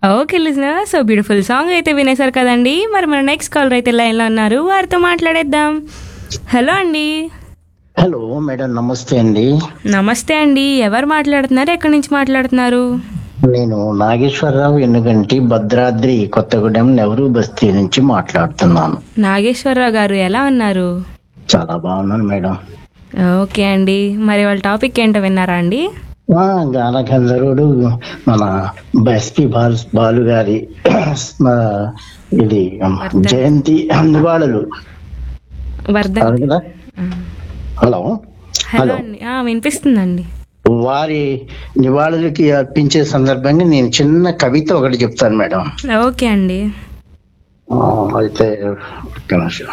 Okay listener so beautiful song అయితే వినేశారు కదండి మరి మన నెక్స్ట్ కాలర్ అయితే లైన్లో ఉన్నారు వారితో మాట్లాడేద్దాం హలో అండి హలో మేడం నమస్తే అండి నమస్తే అండి ఎవరు మాట్లాడుతున్నారు ఎక్కడి నుంచి మాట్లాడుతున్నారు నేను నాగేశ్వరరావు ఎన్నుగంటి భద్రాద్రి కొత్తగూడెం నెహ్రూ బస్తీ నుంచి మాట్లాడుతున్నాను నాగేశ్వరరావు గారు ఎలా ఉన్నారు చాలా బాగున్నాను మేడం ఓకే అండి మరి వాళ్ళ టాపిక్ ఏంటో విన్నారా అండి ఆ, గాన గంధర్వుడు మన బస్తి బాలు బాలు గారి ఆ, ఇది జయంతి నివాళులు వర్ధ అవును కదా హలో హలో హలో అండి ఆ, వినిపిస్తుందండి వారి నివాళులకి అర్పించే సందర్భంగా నేను చిన్న కవిత ఒకటి చెప్తాను మేడం ఓకే అండి ఆ, అయితే ఒక్క నిమిషం.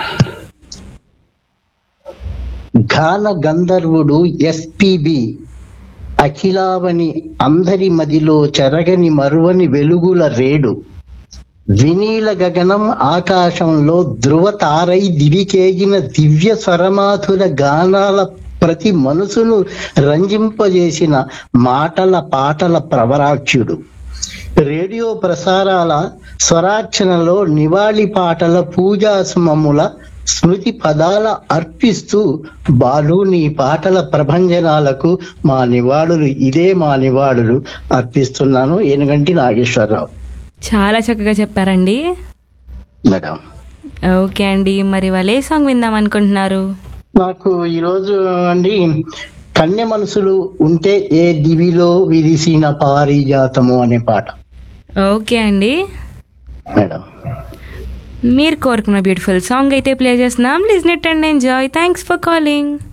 గాన గంధర్వుడు ఎస్పిబి అఖిలావని అందరి మదిలో చెరగని మరువని వెలుగుల రేడు వినీల గగనం ఆకాశంలో ధృవ తారై దివికేగిన దివ్య స్వరమాధుర గానాల ప్రతి మనసును రంజింపజేసిన మాటల పాటల ప్రవరాక్షుడు రేడియో ప్రసారాల స్వరార్చనలో నివాళి పాటల పూజా సుమముల స్మృతి పదాల అర్పిస్తూ బాలు నీ పాటల ప్రభంజనాలకు మా నివాళులు ఇదే మా నివాళులు అర్పిస్తున్నాను ఏనుగంటి నాగేశ్వరరావు చాలా చక్కగా చెప్పారండి మేడం ఓకే అండి మరి వాళ్ళు ఏ సాంగ్ విందాం అనుకుంటున్నారు నాకు ఈరోజు అండి కన్య మనసులు ఉంటే ఏ దివిలో విరిసిన పారిజాతము అనే పాట ఓకే అండి మేడం మీరు కోరుకున్న బ్యూటిఫుల్ సాంగ్ అయితే ప్లే చేస్తున్నాం listen it and enjoy thanks for calling